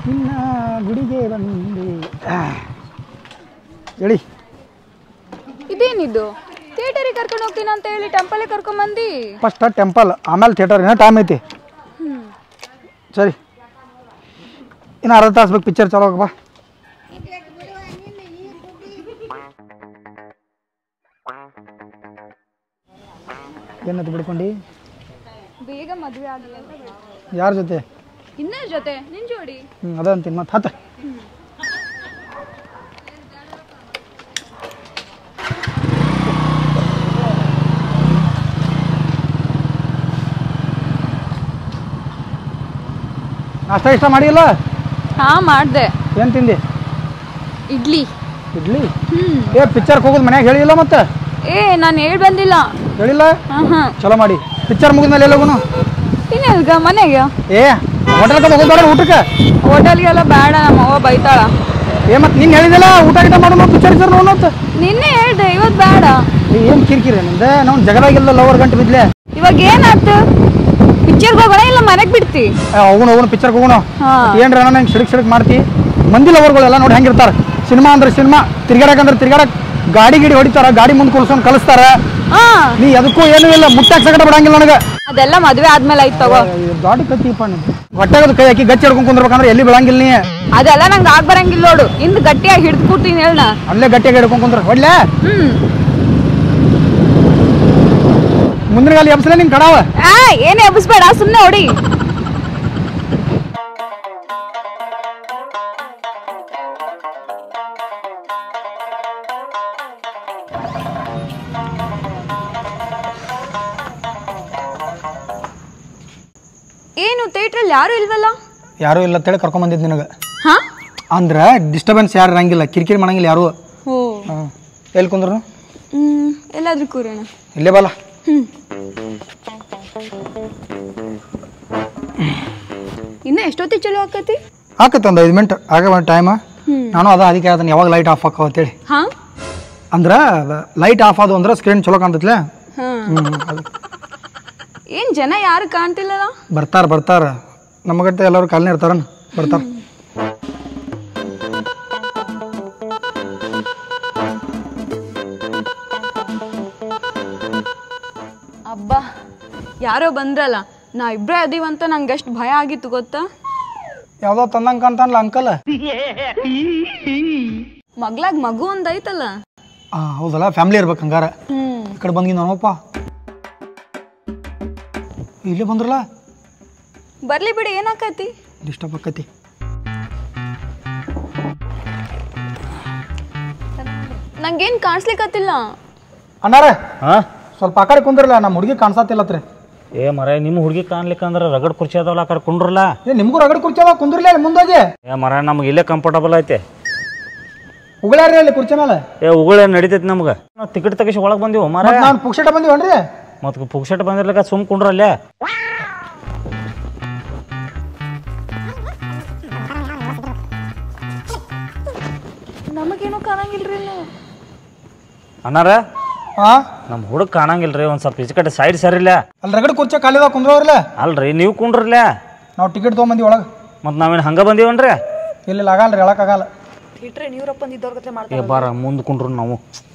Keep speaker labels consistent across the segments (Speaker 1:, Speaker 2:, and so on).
Speaker 1: ನಿನ್ನ ಗುಡಿಗೆ ಬಂದೆ ಆ. ಹೇಳಿ
Speaker 2: ಇದೇನಿದು ಥಿಯೇಟರಿಗೆ ಕರ್ಕೊಂಡು ಹೋಗ್ತೀನಿ ಅಂತ ಹೇಳಿ ಟೆಂಪಲ್ಗೆ ಕರ್ಕೊಂಬಂದಿ
Speaker 1: ಫಸ್ಟ್ ಟೆಂಪಲ್ ಆಮೇಲೆ ಥಿಯೇಟರ್ ಏನೋ ಟೈಮ್ ಐತಿ
Speaker 2: ಹ್ಮ್
Speaker 1: ಸರಿ ಇನ್ನು ಅರ್ಧ ತಾಸು ಬೇಕು ಪಿಕ್ಚರ್ ಚಲೋ ಬಾ ಏನದು ಬಿಡ್ಕೊಂಡು
Speaker 2: ಬೇಗ ಮದುವೆ ಆಗಲಿ ಅಂತ ಬೇಡ
Speaker 1: ಯಾರ ಜೊತೆ
Speaker 2: ಇನ್ನರ ಜೊತೆ ನಿನ್ ಜೋಡಿ
Speaker 1: ಹ್ಞೂ ಅದ ಅಂತೀನಿ ಮತ್ತೆ ಹತ್ತ ನಾಷ್ಟ ಇಷ್ಟ ಮಾಡಿಲ್ಲ
Speaker 2: ಹಾ ಮಾಡ್ದೆ
Speaker 1: ಏನು ತಿಂದಿ
Speaker 2: ಇಡ್ಲಿ
Speaker 1: ಇಡ್ಲಿ
Speaker 2: ಹ್ಮ್
Speaker 1: ಏ ಪಿಕ್ಚರ್ಗೆ ಹೋಗೋದು ಮನ್ಯಾಗ ಹೇಳಿಲ್ಲ ಮತ್ತೆ
Speaker 2: ಏ ನಾನು ಹೇಳ್ ಬಂದಿಲ್ಲ
Speaker 1: ಹೇಳಿಲ್ಲ
Speaker 2: ಹಾ ಹಾ
Speaker 1: ಚಲೋ ಮಾಡಿ ಪಿಕ್ಚರ್ ಮುಗಿದ್ಮೇಲೆ ಎಲ್ಲ ಹೋಗೋನು
Speaker 2: ಇನ್ನೆಲ್ಗ ಮನೆಗೆ
Speaker 1: ಏ ಹೋಟೆಲ್ ಕಡೆ ಹೋಗೋದು ಬೇಡ ಊಟಕ್ಕೆ
Speaker 2: ಹೋಟೆಲ್ಗೆಲ್ಲ ಬೇಡ ನಮ್ಮ ಅವ್ವ ಬೈತಾಳ
Speaker 1: ಏ ಮತ್ತೆ ನೀನು ಹೇಳಿದಿಲ್ಲ ಊಟ ಗಿಟ ಮಾಡೋಣ ಪಿಕ್ಚರ್ ಗಿಚರ್ ನೋಡೋಣ ಅಂತ
Speaker 2: ನಿನ್ನೆ ಹೇಳ್ದೆ ಇವತ್ತು ಬೇಡ
Speaker 1: ಏನು ಕಿರಿಕಿರಿ ನಿಂದ ನಾವು ಜಗದಾಗಿಲ್ಲ ಲವರ್ ಗಂಟೆ ಬಿದ್ಲೆ
Speaker 2: ಇವಾಗ ಏನಾಯ್ತು ಪಿಕ್ಚರ್ಗೆ ಹೋಗೋಣ ಇಲ್ಲ ಮನೆಗೆ ಬಿಡ್ತಿ
Speaker 1: ಹೋಗೋಣ ಹೋಗೋಣ ಪಿಕ್ಚರ್ಗೆ ಹೋಗೋಣ
Speaker 2: ಹಾ.
Speaker 1: ಏನ್ರ ನಂಗೆ ಸಿಡಕ್ ಸಿಡಕ್ ಮಾಡ್ತಿ ಮಂದಿ ಲವರ್ಗಳೆಲ್ಲ ನೋಡಿ ಹೆಂಗಿರ್ತಾರೆ ಸಿನಿಮಾ ಅಂದ್ರೆ ಸಿನಿಮಾ ತಿರ್ಗಾಡಕ್ ಅಂದ್ರೆ ತಿರ್ಗಾಡಕ್ ಗಾಡಿ ಗಿಡಿ ಹೊಡಿತಾರ ಗಾಡಿ ಮುಂದೆ ಕುಲ್ಸ್ಕೊಂಡು ಕಳಿಸ್ತಾರ
Speaker 2: ಹಾ
Speaker 1: ನೀ ಅದಕ್ಕೂ ಏನೂ ಇಲ್ಲ ಮುಟ್ಟಾಕ್ ಸಕಟ ಬಿಡಂಗಿಲ್ಲ ನನಗೆ
Speaker 2: ಅದೆಲ್ಲ ಮದ್ವೆ ಆದ್ಮೇಲೆ ಆಯ್ತು ತಗೋ
Speaker 1: ದಾಡಿ ಕತ್ತಿಪ್ಪ ನೀನು ಹೊಟ್ಟೆಗದು ಕೈ ಹಾಕಿ ಗಚ್ಚಿ ಹಿಡ್ಕೊಂಡು ಕುಂದ್ರಬೇಕಂದ್ರೆ ಎಲ್ಲಿ ಬೀಳಂಗಿಲ್ಲ ನೀ
Speaker 2: ಅದೆಲ್ಲ ನಂಗೆ ಆಗ್ ಬರಂಗಿಲ್ಲ ನೋಡು ಇಂದ್ ಗಟ್ಟಿಯಾಗಿ ಹಿಡ್ದು ಕೂತೀನಿ ಹೇಳ
Speaker 1: ಅಲ್ಲೇ ಗಟ್ಟಿಯಾಗಿ ಹಿಡ್ಕೊಂಡು ಕುಂದ್ರ ಒಳ್ಳೆ
Speaker 2: ಹ್ಮ್
Speaker 1: ಮುಂದಿನ ಗಾಲಿ ಎಬ್ಸಲೇ ನಿನ್ ಕಡಾವ
Speaker 2: ಆ ಏನೇ ಎಬ್ಬಿಸ್ಬೇಡ ಸುಮ್ನೆ ಹೊಡಿ ಏನು ಥಿಯೇಟ್ರಲ್ಲಿ ಯಾರು ಇಲ್ವಲ್ಲ
Speaker 1: ಯಾರೂ ಇಲ್ಲ ಅಂತೇಳಿ ಕರ್ಕೊಂಡ್ ಬಂದಿದ್ದು ನಿನಗೆ
Speaker 2: ಹಾ
Speaker 1: ಅಂದ್ರೆ ಡಿಸ್ಟರ್ಬೆನ್ಸ್ ಯಾರು ಇರಂಗಿಲ್ಲ ಕಿರಿಕಿರಿ ಮಾಡಂಗಿಲ್ಲ ಯಾರು
Speaker 2: ಓ
Speaker 1: ಹಾಂ ಎಲ್ಲಿ ಕುಂದ್ರು
Speaker 2: ಹ್ಮ್ ಎಲ್ಲಾದ್ರೂ ಕೂರೋಣ
Speaker 1: ಇಲ್ಲೇ ಬಲ್ಲ
Speaker 2: ಹ್ಮ್ ಇನ್ನ ಎಷ್ಟೊತ್ತಿಗೆ ಚಲೋ ಆಕತಿ
Speaker 1: ಆಕತ್ತೆ ಒಂದು ಐದು ಮಿನಿಟ್ ಆಗ ಒಂದು ಟೈಮ್
Speaker 2: ಹ್ಮ್.
Speaker 1: ನಾನು ಅದ ಅದಕ್ಕೆ ಅದನ್ನ ಯಾವಾಗ ಲೈಟ್ ಆಫ್ ಹಾಕೋ ಅಂತೇಳಿ
Speaker 2: ಹಾ
Speaker 1: ಅಂದ್ರೆ ಲೈಟ್ ಆಫ್ ಆದು ಅಂದ್ರೆ ಸ್ಕ್ರೀನ್ ಚಲೋ ಕಾಣ್ತೈತ್ಲೆ
Speaker 2: ಹಾ
Speaker 1: ಹ್ಞೂ ಅದು
Speaker 2: ಏನ್ ಜನ ಯಾರು ಕಾಣ್ತಿಲ್ಲಲ್ಲ
Speaker 1: ಬರ್ತಾರ ಬರ್ತಾರ ನಮಗಂತ ಎಲ್ಲರೂ ಕಾಲನೇ ಇರ್ತಾರ ಬರ್ತಾರ
Speaker 2: ಅಬ್ಬಾ ಯಾರೋ ಬಂದ್ರಲ್ಲ ನಾ ಇಬ್ರೇ ಅದೀವಂತ ನಂಗೆ ಎಷ್ಟು ಭಯ ಆಗಿತ್ತು ಗೊತ್ತಾ
Speaker 1: ಯಾವ್ದೋ ತಂದಂಗೆ ಕಾಣ್ತಾನಲ್ಲ ಅಂಕಲ್
Speaker 2: ಮಗ್ಲಾಗ ಮಗು ಒಂದ್ ಐತಲ್ಲ
Speaker 1: ಹಾಂ ಹೌದಲ್ಲ ಫ್ಯಾಮಿಲಿ ಇರ್ಬೇಕು ಹಂಗಾರ
Speaker 2: ಹ್ಮ್
Speaker 1: ಈ ಕಡೆ ಬಂದಿ ನಾನಪ್ಪ ಇಲ್ಲೇ ಬಂದ್ರಲ್ಲ
Speaker 2: ಬರ್ಲಿ ಬಿಡಿ ಏನಾಕತಿ
Speaker 1: ಡಿಸ್ಟರ್ಬ್ ಆಕತಿ
Speaker 2: ನಂಗೇನ್ ಕಾಣಿಸ್ಲಿಕ್ಕತ್ತಿಲ್ಲ
Speaker 1: ಅಣ್ಣಾರ
Speaker 3: ಹಾಂ
Speaker 1: ಸ್ವಲ್ಪ ಆ ಕಡೆ ಕುಂದ್ರಲ್ಲ ನಮ್ಮ ಹುಡುಗಿ ಕಾಣಿಸತ್ತಿಲ್ಲತ್ರಿ
Speaker 3: ಏ ಮರ ನಿಮ್ಮ ಹುಡುಗಿ ಕಾಣ್ಲಿಕ್ಕಂದ್ರೆ ರಗಡ್ ಕುರ್ಚಿ ಅದಾವಲ್ಲ ಆ ಕಡೆ ಕುಂಡ್ರಲ್ಲ
Speaker 1: ಏ ನಿಮ್ಗೂ ರಗಡ್ ಕುರ್ಚಿ ಅದ ಕುಂದ್ರಲ್ಲ ಮುಂದೋಗಿ
Speaker 3: ಏ ಮರ ನಮ್ಗೆ ಇಲ್ಲೇ ಕಂಫರ್ಟಬಲ್ ಐತೆ
Speaker 1: ಉಗಳಾರ್ರಿ ಅಲ್ಲಿ ಕುರ್ಚಿ ಮೇಲೆ
Speaker 3: ಏ ಉಗುಳೇ ನಡಿತೈತಿ ನಮ್ಗೆ ನಾವು ಟಿಕೆಟ್ ತೆಗಿಸಿ ಒಳಗೆ ಬಂದೀವಿ ಮರ
Speaker 1: ಮತ್ತೆ ನಾನು ಪುಕ್ಷಟ ಬಂದಿವನ್ರಿ
Speaker 3: ಮತ್ತು ಪುಕ್ಷಟ್ ಬಂದಿರ್ಲಿಕ್ಕ ಸುಮ್ ಕುಂಡ್ರಲ್ಲೇ
Speaker 2: ನಮಗೇನು ಕಾಣಂಗಿಲ್ರಿ
Speaker 3: ಅನ್ನಾರ
Speaker 1: ಹಾ
Speaker 3: ನಮ್ಮ ಹುಡುಗ ಕಾಣಂಗಿಲ್ರಿ ಒಂದು ಸ್ವಲ್ಪ ಈಚೆ ಕಡೆ ಸೈಡ್ ಸರಿಲ್ಲ
Speaker 1: ಅಲ್ಲಿ ರಗಡ್ ಕುರ್ಚಿ ಖಾಲಿದ ಕುಂದ್ರವ್ರಲ್ಲ
Speaker 3: ಅಲ್ರಿ ನೀವು ಕುಂಡ್ರಲ್ಲೇ
Speaker 1: ನಾವು ಟಿಕೆಟ್ ತೊಗೊಂಬಂದಿ ಒಳಗೆ
Speaker 3: ಮತ್ತು ನಾವೇನು ಹಂಗೆ ಬಂದೀವನ್ರಿ
Speaker 1: ಇಲ್ಲಿ ಆಗಲ್ರಿ ಹೇಳಕ್ಕಾಗಲ್ಲ
Speaker 3: ಏ ಬಾರ ಮುಂದೆ ಕುಂಡ್ರು ನಾವು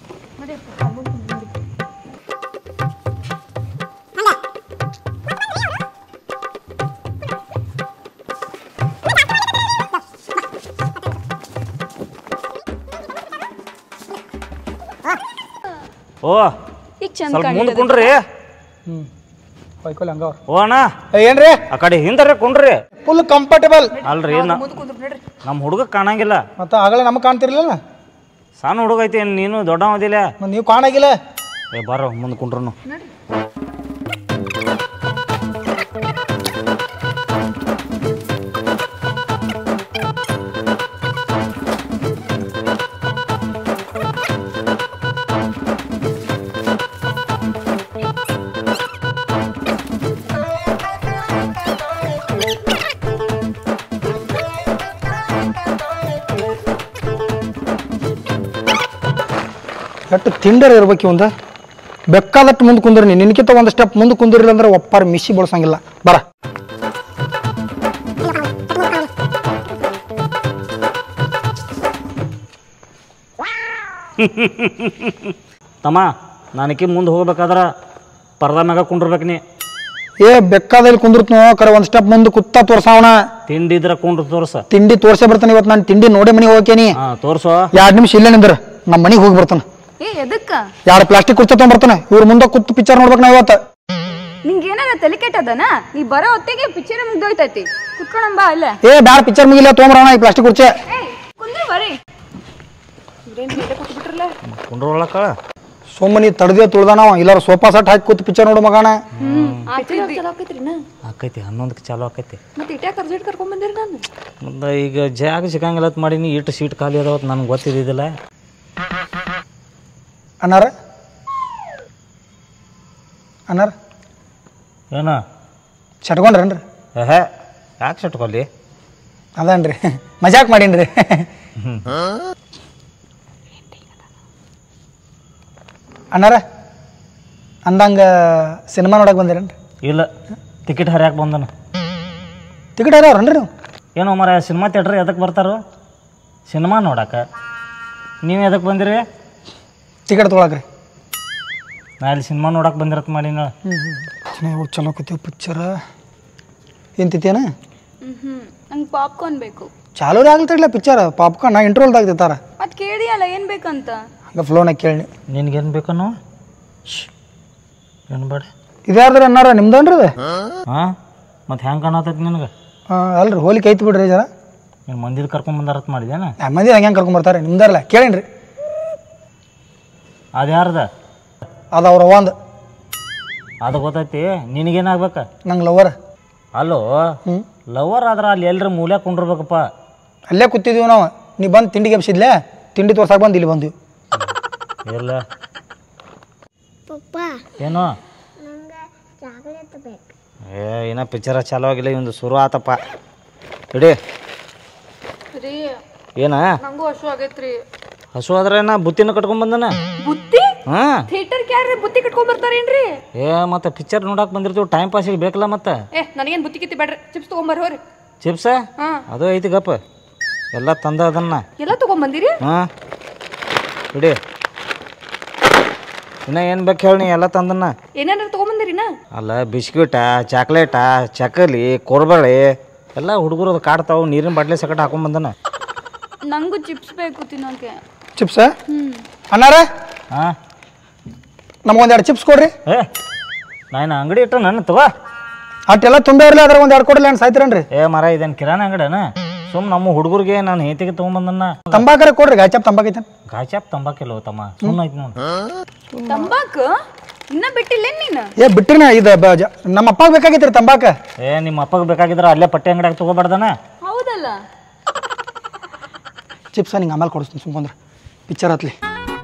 Speaker 3: ಓ
Speaker 2: ಈಗ ಚಂದ
Speaker 3: ಸ್ವಲ್ಪ ಮುಂದೆ
Speaker 2: ಕಾಣಿಸ್ತದೆ
Speaker 3: ಕುಂಡ್ರಿ
Speaker 1: ಹ್ಞೂ ಹೊಯ್ಕೊಲಿ ಹಂಗವ್ರ
Speaker 3: ಓ ಅಣ್ಣ
Speaker 1: ಏನ್ರಿ
Speaker 3: ಆ ಕಡೆ ಹಿಂದರ ಕುಂಡ್ರಿ
Speaker 1: ಫುಲ್ ಕಂಫರ್ಟೇಬಲ್
Speaker 3: ಅಲ್ರಿ ನ- ನಮ್ಮ ಹುಡುಗ ಕಾಣಂಗಿಲ್ಲ
Speaker 1: ಮತ್ತೆ ಆಗಲೇ ನಮಗೆ ಕಾಣ್ತಿರ್ಲಿಲ್ಲ
Speaker 3: ಸಣ್ಣ ಹುಡುಗ ಐತಿ ಏನ್ ನೀನು ದೊಡ್ಡ ಓದಿಲ್ಲ
Speaker 1: ಮತ್ತೆ ನೀವು ಕಾಣಾಗಿಲ್ಲ
Speaker 3: ಏ ಬಾರೋ ಮುಂದೆ ಕುಂಡ್ರು
Speaker 1: ಎಷ್ಟು ತಿಂಡರ್ ಇರ್ಬೇಕು ಒಂದು ಬೆಕ್ಕಾದಟ್ಟು ಮುಂದೆ ಕುಂದ್ರಿ ನೀ ನಿನ್ಕಿಂತ ಒಂದು ಸ್ಟೆಪ್ ಮುಂದೆ ಕುಂದಿರಲಿಲ್ಲ ಅಂದ್ರೆ ಒಪ್ಪಾರ ಮಿಶಿ ಬಳಸಂಗಿಲ್ಲ ಬರ
Speaker 3: ತಮ್ಮ ನಾನಕಿ ಮುಂದೆ ಹೋಗ್ಬೇಕಾದ್ರೆ ಪರ್ದ ಮ್ಯಾಗ ಕುಂಡಿರ್ಬೇಕು ನೀ
Speaker 1: ಏ ಬೆಕ್ಕಾದಲ್ಲಿ ಕುಂದಿರ್ತನೋ ಕರೆ ಒಂದು ಸ್ಟೆಪ್ ಮುಂದೆ ಕುತ್ತ ತೋರ್ಸಾವಣ
Speaker 3: ತಿಂಡಿ ಇದ್ರೆ ಕುಂಡ್ರು ತೋರ್ಸ
Speaker 1: ತಿಂಡಿ ತೋರ್ಸೇ ಬರ್ತಾನೆ ಇವತ್ತು ನಾನು ತಿಂಡಿ ನೋಡೇ ಮನೆಗೆ ಹೋಗ್ಕೇನಿ
Speaker 3: ಹಾಂ ತೋರ್ಸೋ
Speaker 1: ಎರಡು ನಿಮಿಷ ಇಲ್ಲೇ ನಿಂದ್ರ ನಮ್ಮ ಮನೆಗೆ ಹೋಗಿ ಬರ್ತಾನೆ
Speaker 2: ಏ ಎದಕ್ಕ
Speaker 1: ಎರಡು ಪ್ಲಾಸ್ಟಿಕ್ ಕುರ್ಚಿ ತೊಗೊಂಬರ್ತಾನೆ ಇವ್ರ ಮುಂದೆ ಕುತ್ತು ಪಿಕ್ಚರ್ ನೋಡ್ಬೇಕು ನಾ ಇವತ್ತು
Speaker 2: ನಿಂಗೆ ಏನಾರ ತಲೆ ಕೆಟ್ಟದನ ನೀ ಬರೋ ಹೊತ್ತಿಗೆ ಪಿಕ್ಚರ್ ಮುಗ್ದೋಯ್ತೈತಿ ಕುತ್ಕೊಳಂಬ ಅಲ್ಲ
Speaker 1: ಏ ಬ್ಯಾಡ ಪಿಕ್ಚರ್ ಮುಗಿಲ್ಲ ತೊಗೊಂಬರೋಣ ಈ ಪ್ಲಾಸ್ಟಿಕ್ ಕುರ್ಚಿ
Speaker 2: ಏಯ್ ಕುಂದ್ರು ಬರೀ
Speaker 3: ಕುಂಡ್ರೊಳಕ
Speaker 1: ಸೋಮನಿ ತಡದೇ ತುಳ್ದ ನಾವು ಇಲ್ಲಾರ ಸೋಫಾ ಸೆಟ್ ಹಾಕಿ ಕೂತ್ ಪಿಕ್ಚರ್ ನೋಡು ಮಗನ
Speaker 3: ಆಕೈತಿ ಹನ್ನೊಂದಕ್ಕೆ ಚಾಲು ಆಕೈತಿ
Speaker 2: ಮತ್ತೆ ಇಟ್ಯಾಕ ಅರ್ಜೆಂಟ್ ಕರ್ಕೊಂಡ್ ಬಂದಿರಿ ನಾನು
Speaker 3: ಮುಂದೆ ಈಗ ಜಾಗ ಸಿಗಂಗಿಲ್ಲ ಅಂತ ಮಾಡೀನಿ ಇಟ್ಟು ಸೀಟ್ ಖಾಲಿ ಅದಾವತ್ ನನಗೆ ಗೊತ್ತಿದ್ದಿಲ್ಲ
Speaker 1: ಅನ್ನಾರ ಅನ್ನಾರ
Speaker 3: ಏನು
Speaker 1: ಚಟ್ಕೊಂಡ್ರೇನ್ರಿ
Speaker 3: ಏಹೇ ಯಾಕೆ ಸಟ್ಕೊಲ್ಲಿ
Speaker 1: ಅದನ್ರಿ ಮಜಾಕ್ ಮಾಡೀನ್ರಿ ಅಣ್ಣಾರ ಅಂದಂಗ ಸಿನಿಮಾ ನೋಡಕ್ ಬಂದಿರೇನ್ರಿ
Speaker 3: ಇಲ್ಲ ಟಿಕೆಟ್ ಹರಿಯಾಕೆ ಬಂದನು
Speaker 1: ಟಿಕೆಟ್ ಅವ್ರನ್ರಿ ನೀವು
Speaker 3: ಏನೋ ಮರ ಸಿನಿಮಾ ಥಿಯೇಟ್ರ್ ಎದಕ್ಕೆ ಬರ್ತಾರೋ ಸಿನಿಮಾ ನೋಡಕ್ಕೆ ನೀವು ಎದಕ್ಕೆ ಬಂದಿರಿ
Speaker 1: ಟಿಕೆಟ್ ತೊಗೊಳಕ್ರಿ
Speaker 3: ನಾ ಇಲ್ಲಿ ಸಿನಿಮಾ ನೋಡಕ್ಕೆ ಬಂದಿರತ್ ಮಾಡಿ ನಾ
Speaker 1: ಚೆನ್ನಾಗಿ ಚಲೋ ಕತ್ತೀವಿ ಪಿಕ್ಚರ ಏನ್ತಿತ್ತೇನ
Speaker 2: ಹ್ಮ್ ಹ್ಮ್ ನಂಗೆ ಪಾಪ್ಕಾರ್ನ್ ಬೇಕು
Speaker 1: ಚಾಲೂ ಆಗ್ಲಿಲ್ಲ ಪಿಕ್ಚರ್ ಪಾಪ್ಕಾರ್ನ್ ನಾ ಇಂಟ್ರೋಲ್ದಾಗ ತಿಂತಾರ
Speaker 2: ಮತ್ತೆ ಕೇಳಿಯಲ್ಲ ಏನ್ ಬೇಕಂತ
Speaker 1: ಹಂಗೆ ಫ್ಲೋನಾಗ ಕೇಳಿ
Speaker 3: ನಿನ್ಗೇನು ಬೇಕನ್ನು ಏನು ಬೇಡ
Speaker 1: ಇದ್ಯಾರ್ದ್ರ ಅನ್ನಾರ ನಿಮ್ದನ್ರಿ ಅದು
Speaker 3: ಹಾಂ ಮತ್ತು ಹೆಂಗೆ ಕಾಣತೈತಿ ನಿನಗೆ
Speaker 1: ಹಾಂ ಅಲ್ರಿ ಹೋಲಿಕೆ ಐತಿ ಬಿಡ್ರಿ ಜರ
Speaker 3: ನೀನು ಮಂದಿದ ಕರ್ಕೊಂಡ್ ಬಂದಾರತ್ ಮಾಡಿದೇನ
Speaker 1: ಆ ಮಂದಿ ಹಂಗೆ ಹೆಂಗೆ ಕರ್ಕೊಂಬರ್ತಾರೆ ನಿಮ್ದಾರಲ್ಲ ಕೇಳೇನ್ರಿ
Speaker 3: ಅದು ಯಾರ್ದ
Speaker 1: ಅದು ಅವ್ರ ಒಂದು
Speaker 3: ಅದು ಗೊತ್ತೈತಿ ನಿನಗೇನಾಗ್ಬೇಕ
Speaker 1: ನಂಗೆ ಲವರ್
Speaker 3: ಅಲ್ಲೋ
Speaker 1: ಹ್ಞೂ
Speaker 3: ಲವರ್ ಆದ್ರೆ ಅಲ್ಲಿ ಎಲ್ರ ಮೂಲೆ ಕುಂಡಿರ್ಬೇಕಪ್ಪ
Speaker 1: ಅಲ್ಲೇ ಕೂತಿದ್ದೀವಿ ನಾವು ನೀ ಬಂದು ತಿಂಡಿಗೆ ಎಬ್ಸಿದ್ಲೆ ತಿಂಡಿ ತೋರ್ಸಕ್ಕೆ ಬಂದು ಇಲ್ಲಿ ಬಂದ್ವಿ
Speaker 3: ಇಲ್ಲ
Speaker 4: ಪಪ್ಪ
Speaker 3: ಏನು
Speaker 4: ನಂಗೆ ಚಾಕ್ಲೇಟ್ ಬೇಕು
Speaker 3: ಏ ಇನ್ನ ಪಿಕ್ಚರ ಚಾಲು ಆಗಿಲ್ಲ ಇವಂದು ಶುರು ಆತಪ್ಪ ಇಡಿ
Speaker 2: ರೀ
Speaker 3: ಏನ
Speaker 2: ನಂಗೂ ಹಸು ಆಗೈತ್ರಿ
Speaker 3: ಹಸು ಆದ್ರೆ ನಾ ಬುತ್ತಿನ ಕಟ್ಕೊಂಡ್ ಬಂದನ
Speaker 2: ಬುತ್ತಿ
Speaker 3: ಹಾಂ
Speaker 2: ಥಿಯೇಟರ್ಗೆ ಯಾರು ಬುತ್ತಿ ಕಟ್ಕೊಂಡ್ ಬರ್ತಾರೇನ್ರಿ
Speaker 3: ಏ ಮತ್ತೆ ಪಿಕ್ಚರ್ ನೋಡಕ್ ಬಂದಿರ್ತೀವಿ ಟೈಮ್ ಪಾಸಿಗೆ ಬೇಕಲ್ಲ ಮತ್ತೆ
Speaker 2: ಏ ನನಗೇನ್ ಬುತ್ತಿ ಕಿತ್ತಿ ಬೇಡ್ರಿ ಚಿಪ್ಸ್ ತಗೊಂಬರ್ ಹೋರಿ
Speaker 3: ಚಿಪ್ಸ
Speaker 2: ಹಾ
Speaker 3: ಅದು ಐತಿ ಗಪ್ಪ ಎಲ್ಲ ತಂದ ಅದನ್ನ
Speaker 2: ಎಲ್ಲ ತಗೊಂಡ್ ಬಂದಿರಿ
Speaker 3: ಹಾಂ ಇಡಿ ಇನ್ನ ಏನು ಬೇಕು ಹೇಳಿ ನೀ ಎಲ್ಲ ತಂದನ್ನ
Speaker 2: ಏನೇನಾರ ತಗೊಂಬಂದಿರಿನ
Speaker 3: ಅಲ್ಲ ಬಿಸ್ಕಿಟ ಚಾಕ್ಲೇಟ ಚಕಲಿ ಕೊರ್ಬಳಿ ಎಲ್ಲ ಹುಡುಗರು ಕಾಡ್ತಾವು ನೀರಿನ ಬಾಟ್ಲಿ ಸಕಟ್ ಹಾಕೊಂಡ್ ಬಂದನ
Speaker 2: ನಂಗೂ ಚಿಪ್ಸ್ ಬೇಕು ತಿನ್ನೋಕೆ
Speaker 1: ಚಿಪ್ಸ ಅಣ್ಣಾರ
Speaker 3: ಹಾಂ
Speaker 1: ನಮಗೊಂದು ಎರಡು ಚಿಪ್ಸ್ ಕೊಡ್ರಿ
Speaker 3: ಏ ನಾನು ಅಂಗಡಿ ಇಟ್ಟು ನನ್ನ ತಗೋ
Speaker 1: ಅಟ್ಟೆಲ್ಲ ತುಂಬೇ ಇರಲಿ ಅದ್ರ ಒಂದು ಎರಡು ಕೊಡಲಿ ಏನು ಸಾಯ್ತಿರೇನ್ರಿ
Speaker 3: ಏ ಮರ ಇದೇನು ಕಿರಾಣಿ ಅಂಗಡಿನ ಸುಮ್ ನಮ್ಮ ಹುಡುಗರಿಗೆ ನಾನು ಹೇತಿಗೆ ತೊಗೊಂಬಂದನ್ನ
Speaker 1: ತಂಬಾಕರ ಕೊಡ್ರಿ ಗಾಯ್ಚಾಪ್ ತಂಬಾಕೈತೆ
Speaker 3: ಗಾಚಾಪ್ ತಂಬಾಕಿಲ್ಲ ತಮ್ಮ ಸುಮ್ಮನೆ ಐತಿ ನೋಡಿ
Speaker 2: ತಂಬಾಕು ಇನ್ನ ಬಿಟ್ಟಿಲ್ಲ ನೀನು
Speaker 1: ಏ ಬಿಟ್ರಿನ ಇದು ಬ- ಜ- ನಮ್ಮ ಅಪ್ಪಗೆ ಬೇಕಾಗಿತ್ತು ತಂಬಾಕ
Speaker 3: ಏ ನಿಮ್ಮ ಅಪ್ಪಗೆ ಬೇಕಾಗಿದ್ರೆ ಅಲ್ಲೇ ಪಟ್ಟಿ ಅಂಗಡಿಯಾಗ ತಗೋಬಾರ್ದನ
Speaker 2: ಹೌದಲ್ಲ
Speaker 1: ಚಿಪ್ಸ ನಿಂಗೆ ಆಮೇಲೆ ಕೊಡಿಸ್ತೀನಿ ಸುಮ್ಕೊಂಡ್ರೆ ಪಿಕ್ಚರ್ ಹತ್ಲಿ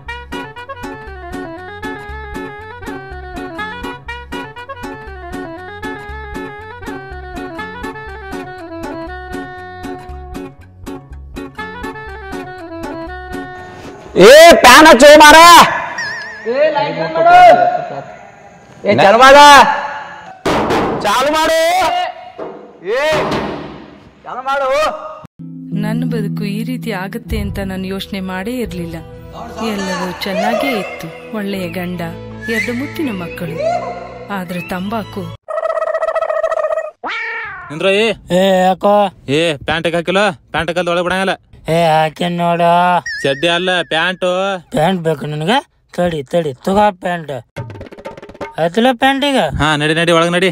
Speaker 5: ಏ ಪ್ಯಾನ್ ಹಚ್ಚು ಮಾರ ಏ ಚಾಲು ಮಾಡ ಚಾಲು ಮಾಡು ಏ ಚಾಲು ಮಾಡು
Speaker 6: ನನ್ನ ಬದುಕು ಈ ರೀತಿ ಆಗುತ್ತೆ ಅಂತ ನಾನು ಯೋಚನೆ ಮಾಡೇ ಇರಲಿಲ್ಲ ಎಲ್ಲವೂ ಚೆನ್ನಾಗೇ ಇತ್ತು ಒಳ್ಳೆಯ ಗಂಡ ಎರಡು ಮುತ್ತಿನ ಮಕ್ಕಳು ಆದ್ರೆ ತಂಬಾಕು
Speaker 7: ನಿಂದ್ರ ಏ
Speaker 3: ಏ ಯಾಕೋ
Speaker 7: ಏ ಪ್ಯಾಂಟ್ ಹಾಕಿಲ್ಲ ಪ್ಯಾಂಟ್ ಹಾಕಲ್ ಒಳಗೆ ಬಿಡಂಗಿಲ್ಲ
Speaker 3: ಏ ಹಾಕೇನ್ ನೋಡ
Speaker 7: ಚಡ್ಡಿ ಅಲ್ಲ ಪ್ಯಾಂಟು
Speaker 3: ಪ್ಯಾಂಟ್ ಬೇಕು ನಿನಗೆ ತಡಿ ತಡಿ ತಗೋ ಪ್ಯಾಂಟ್ ಆಯ್ತಲ್ಲ ಪ್ಯಾಂಟ್ ಈಗ
Speaker 7: ಹಾ ನಡಿ ನಡಿ ಒಳಗ್ ನಡಿ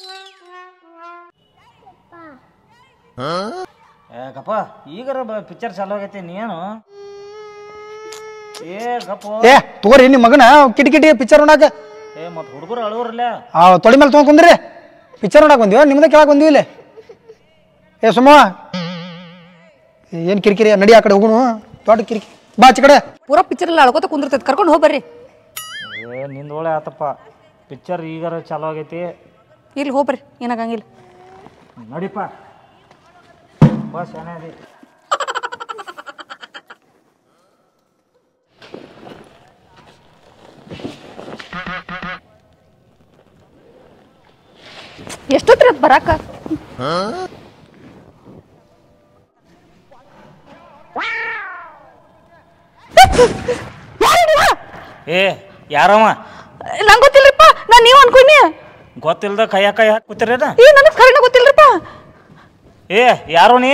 Speaker 3: ಏ ಗಪ್ಪ ಈಗರ ಪಿಕ್ಚರ್ ಚಾಲು ಆಗೈತಿ ನೀನು ಏ ಗಪ್ಪ
Speaker 1: ಏ ತಗೋರಿ ನಿಮ್ಮ ಮಗನ ಕಿಟಕಿಟಿ ಪಿಕ್ಚರ್ ನೋಡಾಕ
Speaker 3: ಏ ಮತ್ ಹುಡುಗರು ಅಳುವ್ರಲ್ಲ
Speaker 1: ಆ ತೊಳಿ ಮೇಲೆ ತೊಗೊಂಡ್ ಕುಂದ್ರಿ ಪಿಕ್ಚರ್ ನೋಡಕ್ ಬಂದಿವ ನಿಮ್ದ ಕೇಳಕ್ ಬಂದಿವಿ ಇಲ್ಲಿ ಏ ಸುಮ್ಮ ಏನು ಕಿರಿಕಿರಿ ನಡಿ ಆ ಕಡೆ ಹೋಗುನು ದೊಡ್ಡ ಕಿರಿಕಿರಿ ಬಾ ಆಚೆ ಕಡೆ
Speaker 8: ಪೂರಾ ಪಿಕ್ಚರ್ ಎಲ್ಲ ಅಳ್ಕೋತ ಕುಂದಿರ್ತೈತೆ ಕರ್ಕೊಂಡು ಹೋಗಿ ಬರ್ರಿ
Speaker 3: ಏ ನಿಂದ ಒಳ್ಳೆ ಆತಪ್ಪ ಪಿಕ್ಚರ್ ಈಗರ ಚಾಲು ಆಗೈತಿ
Speaker 8: ಇಲ್ಲಿ ಹೋಗ್ಬರ್ರಿ ಏನಾಗಂಗಿಲ್ಲ
Speaker 3: ನಡಿಪ್ಪ ಬಾ ಶಾನೆ ಅದಿ
Speaker 8: ಎಷ್ಟೊತ್ತರ ಬರಾಕ
Speaker 3: ಏ ಯಾರವ
Speaker 8: ನಂಗೆ ಗೊತ್ತಿಲ್ರಿಪ್ಪ ನಾನು ನೀವು ಅನ್ಕೊಂಡಿ
Speaker 3: ಗೊತ್ತಿಲ್ದ ಕೈಯ ಕೈ ಹಾಕಿ ಕೂತಿರೇನ
Speaker 8: ಏ ನನಗೆ ಕರೆನ ಗೊತ್ತಿಲ್ರಿಪ್ಪ
Speaker 3: ಏ ಯಾರು ನೀ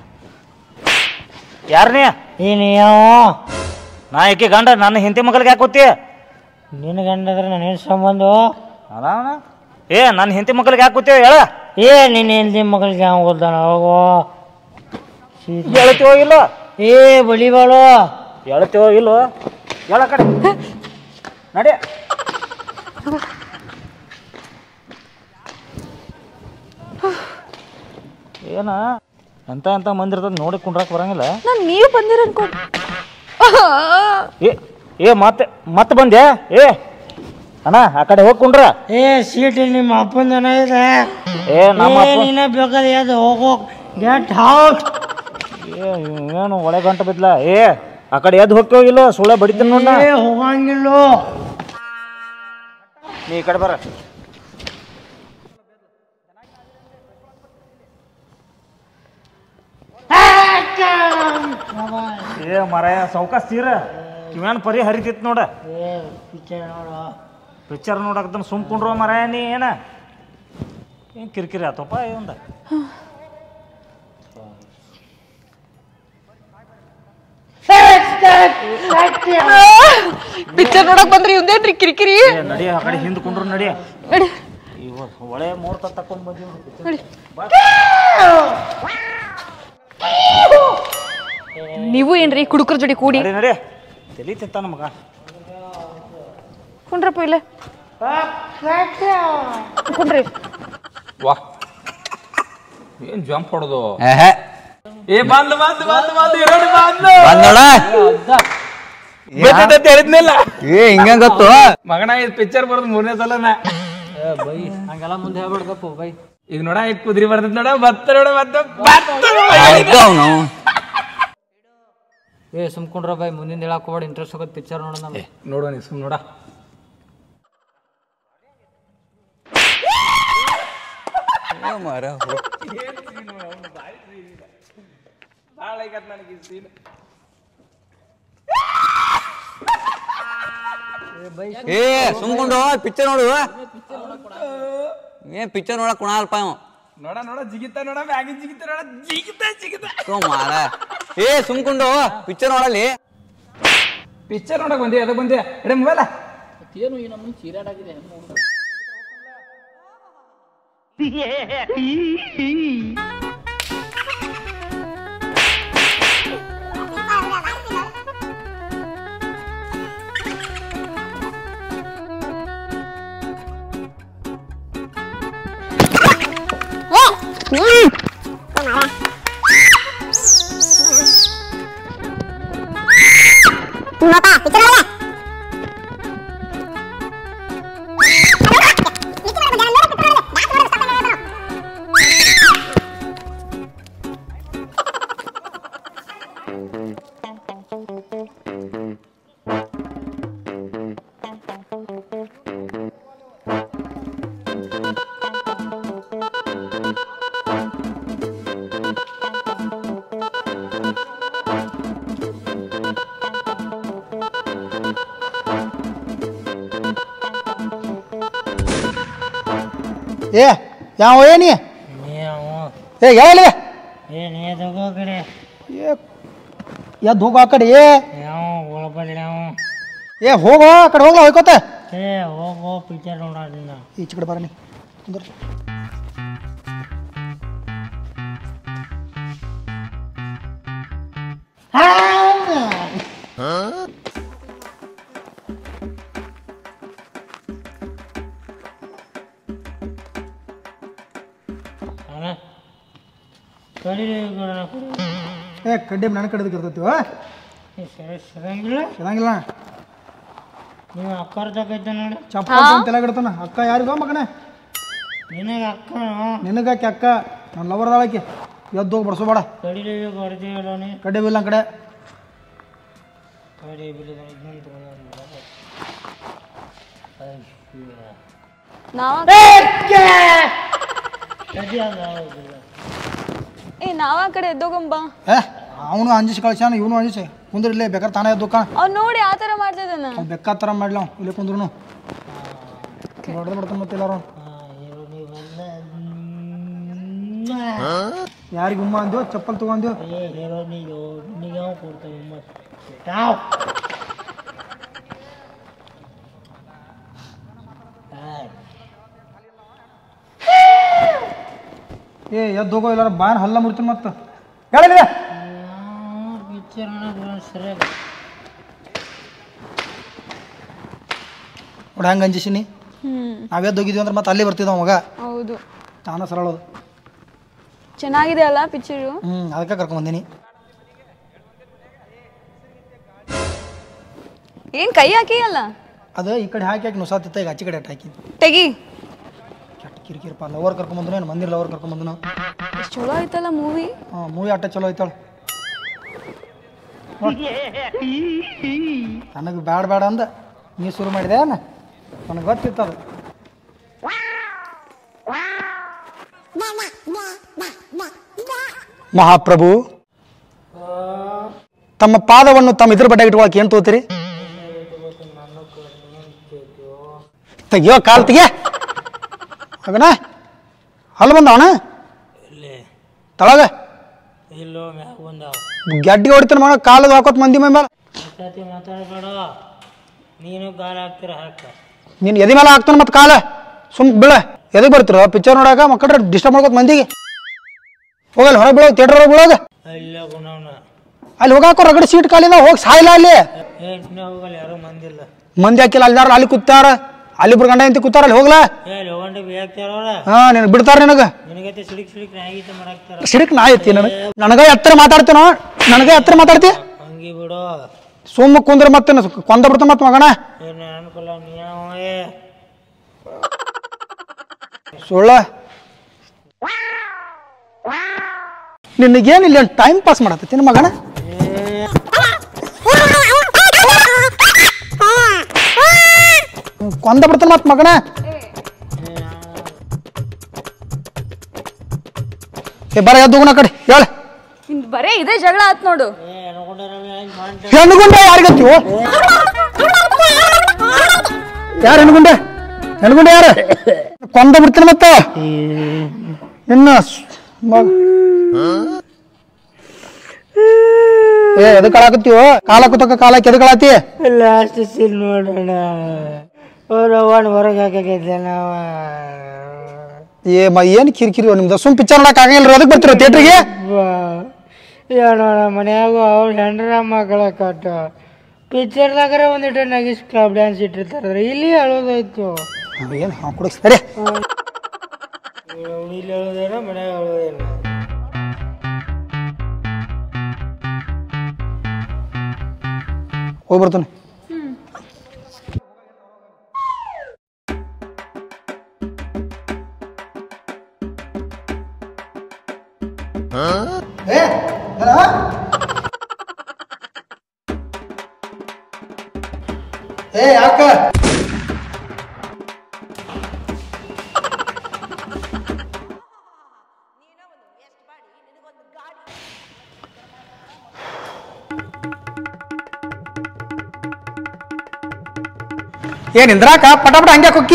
Speaker 3: ಯಾರು ನೀ
Speaker 5: ಏನು
Speaker 3: ನಾ ಏಕೆ ಗಂಡ ನನ್ನ ಹಿಂತಿ ಮಗಲ್ಗೆ ಯಾಕೆ ಕೂತಿ
Speaker 5: ನಿನ್ನ ಗಂಡದ್ರೆ ನನಗೇನು ಸಂಬಂಧ
Speaker 3: ಅದಾವನ ಏ ನನ್ನ ಹಿಂತಿ ಮಗಲ್ಗೆ ಯಾಕೆ ಕೂತೀವಿ ಹೇಳ
Speaker 5: ಏ ನಿನ್ನ ಹೆಂಡತಿ ಮಗಳಿಗೆ ಯಾವ ಓದ್ದಾನ ಹೋಗೋ
Speaker 3: ಹೇಳ್ತೀವೋ ಇಲ್ಲೋ
Speaker 5: ಏ ಬಲಿಬಾಳು
Speaker 3: ಹೇಳ್ತೀವೋ ಇಲ್ಲೋ ಹೇಳ ಕಡೆ ನಡಿ ಏನ ಎಂತ ಎಂತ ಮಂದಿ ಇರ್ತದ ನೋಡಿ ಕುಂಡ್ರಾಕ್ ಬರಂಗಿಲ್ಲ
Speaker 8: ನಾನು ನೀವು ಬಂದಿರ ಅನ್ಕೊಂಡು
Speaker 3: ಏ ಏ ಮತ್ತೆ ಮತ್ತೆ ಬಂದೆ ಏ ಅಣ್ಣ ಆ ಕಡೆ ಹೋಗಿ ಕುಂಡ್ರ
Speaker 5: ಏ ಸೀಟ್ ನಿಮ್ಮ ಅಪ್ಪಂದನ ಇದೆ
Speaker 3: ಏ ನಮ್ಮ
Speaker 5: ಏ,
Speaker 3: ಅಪ್ಪ
Speaker 5: ನೀನೇ ಬೇಕಾದ್ರೆ ಅದು ಹೋಗೋ ಗೆಟ್ ಔಟ್
Speaker 3: ಏ ಇವ್ ಏನು ಒಳೆ ಗಂಟ ಬಿದ್ಲ ಏ ಆ ಕಡೆ ಎದ್ದು ಹೋಗ್ತೀವಿಲ್ಲ ಸುಳ್ಳ ಬಡಿತೀನಿ ನೋಡ
Speaker 5: ಏ ಹೋಗಂಗಿಲ್ಲ
Speaker 3: ನೀ ಈ ಕಡೆ ಬರ ಏ ಮರಾಯ ಸೌಕಾಸ್ ತೀರ ಇವೇನು ಪರಿ ಹರಿತಿತ್ತು ನೋಡ
Speaker 5: ಏ ಪಿಕ್ಚರ್ ನೋಡು
Speaker 3: ಪಿಕ್ಚರ್ ನೋಡಕ್ದನ್ ಸುಮ್ ಕುಂಡ್ರೋ ಮರಾಯ ನೀ ಏನ ಏನ್ ಕಿರಿಕಿರಿ ಆತಪ್ಪ ಇವಂದ
Speaker 8: ಪಿಕ್ಚರ್ ನೋಡಕ್ ಬಂದ್ರಿ ಇವ್ದೇನ್ರಿ ಕಿರಿಕಿರಿ
Speaker 3: ಏ ನಡಿ ಆ ಕಡೆ ಹಿಂದ್ ಕುಂಡ್ರು ನಡಿ
Speaker 8: ನಡಿ
Speaker 3: ಇವ ಒಳೆ ಮುಹೂರ್ತ ತಕೊಂಡ್ ಬಂದೀವಿ
Speaker 8: ನಡಿ ನೀವು ಏನ್ರಿ ಕುಡುಕರ ಜೋಡಿ ಕೂಡಿ
Speaker 3: ನಡಿ ನಡಿ ತಲಿ ತಿಂತ ನಮಗ
Speaker 8: ಕುಂಡ್ರಪ್ಪ ಇಲ್ಲೇ ಕುಂಡ್ರಿ
Speaker 9: ವಾ ಏನ್ ಜಂಪ್ ಹೊಡೆದು ಏ ಬಂದು ಬಂದು ಬಂದು ಬಂದು ಎರಡು ಬಂದು ಗೊತ್ತೈತೆ ಹೇಳಿದ್ನಿಲ್ಲ
Speaker 5: ಏ ಹಿಂಗ ಗೊತ್ತು
Speaker 9: ಮಗನ ಇದು ಪಿಕ್ಚರ್ ಬರೋದು ಮೂರನೇ ಸಲನ
Speaker 5: ಹಂಗೆಲ್ಲ ಮುಂದೆ ಹೇಳ್ಬಿಡ್ಬೇಕು ಬೈ
Speaker 9: ಈಗ ನೋಡ ಈಗ ಕುದುರೆ ಬರ್ತೈತಿ ನೋಡ ಬತ್ತ ನೋಡ ಬತ್ತ
Speaker 5: ಅವನು ಏ ಸುಮ್ಕೊಂಡ್ರ ಬೈ ಮುಂದಿನ ಹೇಳಕ್ ಹೋಗ್ಬೇಡ ಇಂಟ್ರೆಸ್ಟ್ ಹೋಗೋದು ಪಿಕ್ಚರ್ ನೋಡೋಣ ನಮ್ಗೆ
Speaker 9: ನೋಡುವ ನೀ ಸುಮ್ ನೋಡ
Speaker 5: ಏ ಸುಮ್ಕೊಂಡು ಪಿಕ್ಚರ್ ನೋಡು ಏನ್ ಪಿಕ್ಚರ್ ನೋಡಕ್ ಕುಣಲ್ಪ ಇವ
Speaker 9: ನೋಡ ನೋಡ ಜಿಗಿತ ನೋಡ ಮ್ಯಾಗಿನ್ ಜಿಗಿತ ನೋಡ ಜಿಗಿತ ಜಿಗಿತ
Speaker 5: ತೋ ಮಾರ ಏ ಸುಮ್ಕೊಂಡು ಪಿಕ್ಚರ್ ನೋಡಲ್ಲಿ
Speaker 9: ಪಿಕ್ಚರ್ ನೋಡಕ್ ಬಂದೆ ಅದಕ್ಕೆ ಬಂದೆ ಎಡೆ ಮೊಬೈಲ
Speaker 1: ಏ ಯಾವ ಏನಿ ಏ ಹೇಳಿ
Speaker 5: ಏ ನೀ ತಗೋ ಕಡೆ
Speaker 1: ಎದ್ದು ಹೋಗು ಆ ಕಡೆ
Speaker 5: ಯಾವ ಒಳಬಲ್ಲಿ ನಾವು
Speaker 1: ಏ ಹೋಗೋ ಆ ಕಡೆ ಹೋಗ್ಲಾ ಹೋಯ್ಕೋತ
Speaker 5: ಏ ಹೋಗೋ ಪಿಕ್ಚರ್ ನೋಡೋದಿನ
Speaker 1: ಈಚೆ ಕಡೆ ಬರನಿ ಕುಂದ್ರ
Speaker 5: ಕಡೀರಿ
Speaker 1: ಏ ಕಡ್ಡಿ ನನ್ನ ಕಡೆದಕ್ಕೆ ಇರ್ತೈತಿ
Speaker 5: ಸಿಗಂಗಿಲ್ಲ
Speaker 1: ಚೆನ್ನಾಗಿಲ್ಲ
Speaker 5: ನೀವು ಅಕ್ಕರ ತಗೈತೆ ನೋಡಿ
Speaker 1: ಚಪ್ಪಲ್ ತಲೆ ಇಡ್ತಾನ ಅಕ್ಕ ಯಾರಿಗೋ ಮಗನೇ
Speaker 5: ನಿನಗೆ ಅಕ್ಕ
Speaker 1: ನಿನಗಾಕಿ ಅಕ್ಕ ನನ್ನ ಲವರ್ದಾಳಕಿ ಎದ್ದು ಹೋಗಿ ಬಡ್ಸೋಬೇಡ
Speaker 5: ಕಡೀರಿ ಕೊಡ್ತೀವಲ್ಲ ನೀ
Speaker 1: ಕಡ್ಡಿ ಬಿಲ್ಲ ಕಡೆ
Speaker 5: ಕಡಿ ಬಿಡಿ ಇನ್ನೊಂದು
Speaker 2: ನಾವ
Speaker 5: ಕಡಿ ಅದಾವುದಿಲ್ಲ
Speaker 2: ಏ ನಾವ ಆ ಕಡೆ ಎದ್ದೋಗಂಬ
Speaker 1: ಏ ಅವನು ಅಂಜಿಸಿ ಕಳ್ಸ್ಯಾನ ಇವನು ಅಂಜಿಸಿ ಕುಂದ್ರಿಲ್ಲೇ ಬೇಕಾದ್ರೆ ತಾನೇ ಎದ್ದು ಕಾಣ
Speaker 2: ಅವ್ನು ನೋಡಿ ಆ ಥರ ಮಾಡ್ತಿದ್ದಾನ
Speaker 1: ಅವ್ನು ಬೇಕಾದ ಥರ ಮಾಡ್ಲ ಅವ್ನು ಇಲ್ಲಿ ಕುಂದ್ರು ಹೊಡೆದು ಬಿಡ್ತಾನೆ ಮತ್ತೆ ಎಲ್ಲಾರು ಯಾರಿಗೆ ಉಮ್ಮ ಅಂದ್ಯೋ ಚಪ್ಪಲ್ ತಗೊಂಡ್ಯೋ ಏ ಎದ್ದು ಹೋಗೋ ಎಲ್ಲಾರ ಬಾಯನ್ ಹಲ್ಲ ಮುಡ್ತೀನಿ ಮತ್ತೆ ಹೇಳಿಲ್ಲ ನೋಡಿ ಹೆಂಗೆ ಅಂಜಿಸಿನಿ
Speaker 2: ಹ್ಮ್
Speaker 1: ನಾವೆದ್ದು ಹೋಗಿದ್ವಿ ಅಂದ್ರೆ ಮತ್ತೆ ಅಲ್ಲಿ ಬರ್ತಿದ್ದ ಮಗ
Speaker 2: ಹೌದು
Speaker 1: ತಾನ ಸರಳೋದು
Speaker 2: ಚೆನ್ನಾಗಿದೆ ಅಲ್ಲ ಪಿಕ್ಚರು
Speaker 1: ಹ್ಞೂ ಅದಕ್ಕೆ ಕರ್ಕೊಂಬಂದಿನಿ
Speaker 2: ಏನ್ ಕೈ ಹಾಕಿ ಅಲ್ಲ
Speaker 1: ಅದು ಈ ಕಡೆ ಹಾಕಿ ಹಾಕಿ ನುಸಾತಿತ್ತ ಈಗ ಆಚೆ ಕಡೆ ಅಟ್ ಹಾಕಿ
Speaker 2: ತೆಗಿ
Speaker 1: ಕೆಟ್ಟ ಕಿರಿಕಿರಪ್ಪ ಲವರ್ ಕರ್ಕೊಂಬಂದ್ರು ಏನು ಮಂದಿರ ಲವರ್ ಕರ್ಕೊಂಬಂದು ನಾವು
Speaker 2: ಎಷ್ಟ್ ಚಲೋ ಐತಲ್ಲ ಮೂವಿ
Speaker 1: ಹಾಂ ಮೂವಿ ಆಟ ಚಲೋ ಐತಾಳ ನನಗೆ ಬ್ಯಾಡ ಬೇಡ ಅಂದ ನೀ ಶುರು ಮಾಡಿದೆ ನನಗೆ ಗೊತ್ತಿತ್ತು ಅದು ಮಹಾಪ್ರಭು ತಮ್ಮ ಪಾದವನ್ನು ತಮ್ಮ ಇದ್ರ ಬಡ್ಡೆ ಇಟ್ಕೊಳಕ್ಕೆ ಏನು ತೋತೀರಿ ತೆಗಿಯೋ ಕಾಲ್ ತೆಗಿಯ ಹಾಗಣ ಅಲ್ಲಿ ಬಂದವನ ತಳಗ ಗಡ್ಡಿ ಹೊಡಿತಾನ ಮಗ ಕಾಲದ ಹಾಕೋತ್ ಮಂದಿ ಮೈ ಮೇಲೆ
Speaker 10: ನೀನು ಗಾಲ ಹಾಕ್ತಿರ ಹಾಕ
Speaker 1: ನೀನು ಎದಿ ಮೇಲೆ ಹಾಕ್ತಾನ ಮತ್ತೆ ಕಾಲ ಸುಮ್ ಬೀಳ ಎದಕ್ಕೆ ಬರ್ತಿರೋ ಪಿಕ್ಚರ್ ನೋಡಾಕ ಮಕ್ಕಳ್ರೆ ಡಿಸ್ಟರ್ಬ್ ಮಾಡ್ಕೋತ ಮಂದಿಗೆ ಹೋಗಲ್ಲ ಹೊರಗೆ ಬೀಳೋ ಥಿಯೇಟರ್ ಒಳಗೆ ಬೀಳೋಗ
Speaker 10: ಇಲ್ಲ ಗುಣವನ
Speaker 1: ಅಲ್ಲಿ ಹೋಗಾಕೋ ರಗಡ ಸೀಟ್ ಕಾಲಿದ ಹೋಗಿ ಸಾಯಿಲ್ಲ ಅಲ್ಲಿ
Speaker 10: ಏ ಇನ್ನ ಹೋಗಲ್ಲ ಯಾರು ಮಂದಿಲ್ಲ
Speaker 1: ಮಂದಿ ಹಾಕಿಲ್ಲ ಅಲ್ದಾರ ಅಲ್ಲಿ ಕೂತಾರ ಅಲ್ಲಿ ಇಬ್ರು ಗಂಡ ಅಂತ ಕೂತಾರ ಅಲ್ಲಿ ಹೋಗ್ಲಾ
Speaker 10: ಏ ಲವಂಡ ಬೇಕ್ತಾರವ್ರ
Speaker 1: ಹಾ ನಿನಗೆ ಬಿಡ್ತಾರ ನಿನಗೆ
Speaker 10: ನಿನಗೈತೆ ಸಿಡಿಕ್ ಸಿಡಿಕ್ ನಾಯಿಗೀತ ಮಾಡಾಕ್ತಾರ
Speaker 1: ಸಿಡಕ್ ನಾ ಐತಿ ನನಗೆ ನನಗೆ ಎತ್ತರ ಮಾತಾಡ್ತೀನೋ ನನಗೆ ಎತ್ತರ ಮಾತಾಡ್ತಿ
Speaker 10: ಹಂಗಿ ಬಿಡು
Speaker 1: ಸುಮ್ಮ ಕುಂದ್ರ ಮತ್ತೆ ಕೊಂದ ಬಿಡ್ತ ಮತ್ತೆ ಮಗನ
Speaker 10: ಏನು ಅನ್ಕೊಲ್ಲ ನೀ ಏ
Speaker 1: ಸುಳ್ಳ ನಿನಗೇನಿಲ್ಲ ಟೈಮ್ ಪಾಸ್ ಮಾಡತ್ತೀನಿ ಮಗನ ಕೊಂದ ಬಿಡ್ತಾನ ಮತ್ ಮಗನ ಏ ಬರ ಎದ್ದು ಹೋಗೋಣ ಆ ಕಡೆ ಹೇಳ
Speaker 2: ನಿಂದ್ ಬರೇ ಇದೇ ಜಗಳ ಆತ್ ನೋಡು
Speaker 1: ಹೆಣ್ಗುಂಡೆ ಯಾರಿಗತ್ತೀವೋ ಯಾರು ಹೆಣ್ಗುಂಡೆ ಹೆಣ್ಗುಂಡೆ ಯಾರು ಕೊಂದ ಬಿಡ್ತೀನಿ ಮತ್ತ ಇನ್ನ ಸ್- ಮ- ಏ ಎದಕ್ ಹಾಕತ್ತೀವೋ ಕಾಲ ಕೂತಕ್ಕ ಕಾಲ ಎದಕ್ ಹಾಳಾತಿ
Speaker 10: ಲಾಸ್ಟ್ ಸೀನ್ ನೋಡೋಣ ಅವ್ರವ್ವನ ಹೊರಗೆ ಹಾಕೈತೆ ನಾವ
Speaker 1: ಏ ಮ ಏನ್ ಕಿರಿಕಿರಿ ನಿಮ್ದು ಸುಮ್ ಪಿಕ್ಚರ್ ನೋಡಕ್ ಆಗಂಗಿಲ್ಲ ಅದಕ್ಕೆ ಬರ್ತಿರೋ ಥಿಯೇಟ್ರಿಗೆ
Speaker 10: ಏನೋಣ ಮನ್ಯಾಗ ಅವ್ರ ಹೆಂಡ್ರ ಮಕ್ಕಳ ಕಟ್ಟ ಪಿಕ್ಚರ್ದಾಗರ ಒಂದಿಟ್ಟು ನಗಿಸ್ ಕ್ಲಬ್ ಡ್ಯಾನ್ಸ್ ಇಟ್ಟಿರ್ತಾರ ಇಲ್ಲಿ ಅಳೋದಾಯ್ತು
Speaker 1: ಏನು ಹಾಂ ಕುಡಿಸ್ ಸರಿ
Speaker 10: ಇಲ್ಲಿ ಅಳೋದೇನ ಮನ್ಯಾಗ ಅಳೋದೇನ
Speaker 1: ಹೋಗಿ ಬರ್ತಾನೆ ಏ ಯಾಕ ಏನ್ ಇಂದ್ರಾಕ ಪಟ ಪಟ ಹಂಗೆ ಕೊಕ್ಕಿ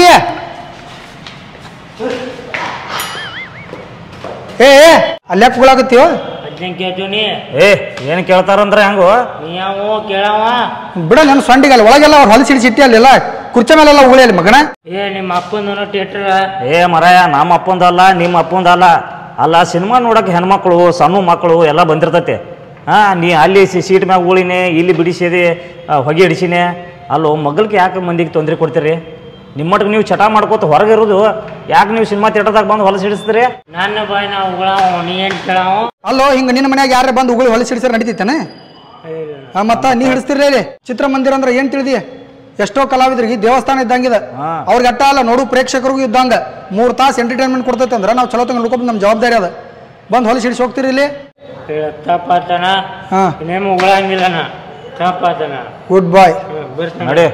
Speaker 1: ಏ ಏ, ಅಲ್ಲೇ ಕುಗಳಾಗತ್ತೀವ
Speaker 10: ಅಜ್ಜನ್ ಕೇಳ್ತೀವಿ
Speaker 3: ಏ ಏನು ಕೇಳ್ತಾರಂದ್ರೆ ಹೆಂಗೋ
Speaker 10: ನೀ ಯಾವ ಕೇಳವ
Speaker 1: ಬಿಡ ನನ್ನ ಸೊಂಡಿಗಲ್ಲ ಒಳಗೆಲ್ಲ ಅವ್ರು ಹೊಲಸಿಡಿ ಸಿಟ್ಟಿ ಅಲ್ಲೆಲ್ಲ ಕುರ್ಚಿ ಮೇಲೆಲ್ಲ ಉಗುಳಿ ಅಲ್ಲಿ ಮಗನ
Speaker 10: ಏ ನಿಮ್ಮ ಅಪ್ಪನ ಥಿಯೇಟರ್
Speaker 3: ಏ ಮರಾಯ ನಮ್ಮ ಅಪ್ಪಂದಲ್ಲ ನಿಮ್ಮ ಅಪ್ಪಂದಲ್ಲ ಅಲ್ಲ ಸಿನಿಮಾ ನೋಡಕ್ಕೆ ಹೆಣ್ಮಕ್ಳು ಸಣ್ಣ ಮಕ್ಕಳು ಎಲ್ಲ ಬಂದಿರ್ತೈತಿ ಹಾಂ ನೀ ಅಲ್ಲಿ ಸಿ- ಸೀಟ್ ಮ್ಯಾಗ ಉಳಿನೆ ಇಲ್ಲಿ ಬಿಡಿಸಿದೆ ಹೊಗೆ ಹಿಡಿಸಿನೆ ಅಲ್ಲೋ ಮಗಲ್ಗೆ ಯಾಕೆ ಮಂದಿಗೆ ತೊಂದರೆ ಕೊಡ್ತೀರಿ ನಿಮ್ಮಟ್ಟಿಗೆ ನೀವು ಚಟ ಮಾಡ್ಕೋತ ಹೊರಗೆ ಇರೋದು ಯಾಕೆ ನೀವು ಸಿನಿಮಾ ಥಿಯೇಟರ್ದಾಗ ಬಂದು ಹೊಲಸು ಹಿಡಿಸ್ತೀರಿ
Speaker 10: ನನ್ನ ಬಾಯ್ ನಾವು ಉಗಳಾವ ನೀ ಏನ್ ಕೇಳಾವ
Speaker 1: ಅಲ್ಲೋ ಹಿಂಗ ನಿನ್ನ ಮನ್ಯಾಗ ಯಾರೇ ಬಂದು ಉಗುಳಿ ಹೊಲಸಿ ಹಿಡಿಸ್ಯಾರ ನಡೀತೈತಾನೆ ಆ, ಮತ್ತ ನೀ ಹಿಡಿಸ್ತಿರ್ಲಿ ಇಲ್ಲಿ ಚಿತ್ರಮಂದಿರ ಅಂದ್ರೆ ಏನ್ ತಿಳಿದಿ ಎಷ್ಟೋ ಕಲಾವಿದರಿಗೆ ದೇವಸ್ಥಾನ ಇದ್ದಂಗಿದೆ ಅವ್ರಿಗೆ ಅಟ್ಟ ಅಲ್ಲ ನೋಡು ಪ್ರೇಕ್ಷಕರಿಗೂ ಇದ್ದಂಗ ಮೂರ್ ತಾಸು ಎಂಟರ್ಟೈನ್ಮೆಂಟ್ ಕೊಡ್ತೈತೆ ಅಂದ್ರೆ ನಾವು ಚಲೋ ತಂಗ ನೋಡ್ಕೊಂಡು ನಮ್ಮ ಜವಾಬ್ದಾರಿ ಅದ ಬಂದು ಹೊಲಸಿ ಹಿಡಿಸಿ ಹೋಗ್ತೀರಿ ಇಲ್ಲಿ
Speaker 10: ತಪ್ಪಾತನ
Speaker 1: ಹಾ
Speaker 10: ಇನ್ನೇನು ಉಗಳಂಗಿಲ್ಲನ ತಪ್ಪಾತನ
Speaker 1: ಗುಡ್ ಬಾಯ್
Speaker 10: ಬರ್ತಾನೆ
Speaker 3: ನಡಿ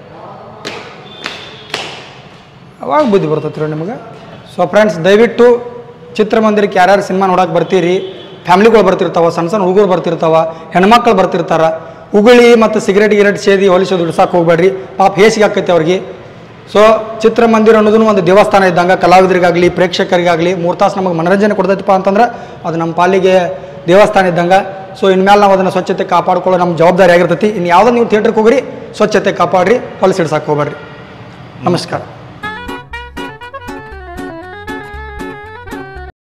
Speaker 1: ಅವಾಗ ಬುದ್ಧಿ ಬರ್ತೈತಿ ನಿಮಗೆ ಸೊ ಫ್ರೆಂಡ್ಸ್ ದಯವಿಟ್ಟು ಚಿತ್ರಮಂದಿರಕ್ಕೆ ಯಾರ್ಯಾರು ಸಿನಿಮಾ ನೋಡಕ್ಕೆ ಬರ್ತೀರಿ ಫ್ಯಾಮ್ಲಿಗಳು ಬರ್ತಿರ್ತಾವ ಸಣ್ಣ ಸಣ್ಣ ಹುಡುಗರು ಬರ್ತಿರ್ತಾವ ಹೆಣ್ಮಕ್ಳು ಬರ್ತಿರ್ತಾರ ಉಗುಳಿ ಮತ್ತು ಸಿಗರೇಟ್ ಗಿರೇಟ್ ಸೇದಿ ಹೊಲಿಸೋದು ಹಿಡ್ಸಕ್ಕೆ ಹೋಗ್ಬೇಡ್ರಿ ಪಾಪ ಹೇಸಿಗೆ ಆಕೈತೆ ಅವ್ರಿಗೆ ಸೊ ಚಿತ್ರಮಂದಿರ ಅನ್ನೋದನ್ನು ಒಂದು ದೇವಸ್ಥಾನ ಇದ್ದಂಗೆ ಕಲಾವಿದರಿಗಾಗಲಿ ಪ್ರೇಕ್ಷಕರಿಗಾಗಲಿ ಮೂರು ತಾಸು ನಮಗೆ ಮನರಂಜನೆ ಕೊಡ್ತೈತಪ್ಪ ಅಂತಂದ್ರೆ ಅದು ನಮ್ಮ ಪಾಲಿಗೆ ದೇವಸ್ಥಾನ ಇದ್ದಂಗೆ ಸೊ ಇನ್ಮೇಲೆ ನಾವು ಅದನ್ನು ಸ್ವಚ್ಛತೆ ಕಾಪಾಡ್ಕೊಳ್ಳೋ ನಮ್ಮ ಜವಾಬ್ದಾರಿ ಆಗಿರ್ತೈತಿ ಇನ್ನು ಯಾವುದೋ ನೀವು ಥಿಯೇಟ್ರಿಗೆ ಹೋಗ್ರಿ ಸ್ವಚ್ಛತೆ ಕಾಪಾಡ್ರಿ ಹೊಲಸಿಡ್ಸಕ್ಕೆ ಹೋಗ್ಬೇಡ್ರಿ ನಮಸ್ಕಾರ